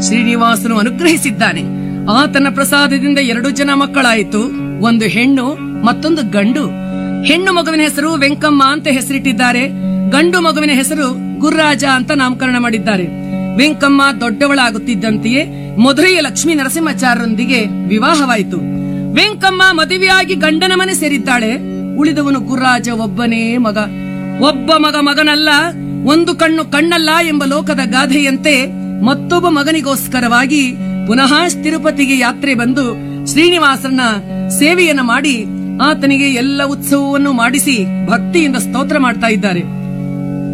ಶ್ರೀನಿವಾಸನು ಅನುಗ್ರಹಿಸಿದ್ದಾನೆ ಆತನ ಪ್ರಸಾದದಿಂದ ಎರಡು ಜನ ಮಕ್ಕಳಾಯಿತು ಒಂದು ಹೆಣ್ಣು ಮತ್ತೊಂದು ಗಂಡು ಹೆಣ್ಣು ಮಗುವಿನ ಹೆಸರು ವೆಂಕಮ್ಮ ಅಂತ ಹೆಸರಿಟ್ಟಿದ್ದಾರೆ ಗಂಡು ಮಗುವಿನ ಹೆಸರು ಗುರ್ರಾಜ ಅಂತ ನಾಮಕರಣ ಮಾಡಿದ್ದಾರೆ ವೆಂಕಮ್ಮ ದೊಡ್ಡವಳಾಗುತ್ತಿದ್ದಂತೆಯೇ ಮಧುರೆಯ ಲಕ್ಷ್ಮೀ ನರಸಿಂಹಾಚಾರ್ಯರೊಂದಿಗೆ ವಿವಾಹವಾಯಿತು ವೆಂಕಮ್ಮ ಮದುವೆಯಾಗಿ ಗಂಡನ ಮನೆ ಸೇರಿದ್ದಾಳೆ ಉಳಿದವನು ಗುರ್ರಾಜ ಒಬ್ಬನೇ ಮಗ ಒಬ್ಬ ಮಗ ಮಗನಲ್ಲ ಒಂದು ಕಣ್ಣು ಕಣ್ಣಲ್ಲ ಎಂಬ ಲೋಕದ ಗಾದೆಯಂತೆ ಮತ್ತೊಬ್ಬ ಮಗನಿಗೋಸ್ಕರವಾಗಿ ಪುನಃ ತಿರುಪತಿಗೆ ಯಾತ್ರೆ ಬಂದು ಶ್ರೀನಿವಾಸನ ಸೇವೆಯನ್ನ ಮಾಡಿ ಆತನಿಗೆ ಎಲ್ಲ ಉತ್ಸವವನ್ನು ಮಾಡಿಸಿ ಭಕ್ತಿಯಿಂದ ಸ್ತೋತ್ರ ಮಾಡ್ತಾ ಇದ್ದಾರೆ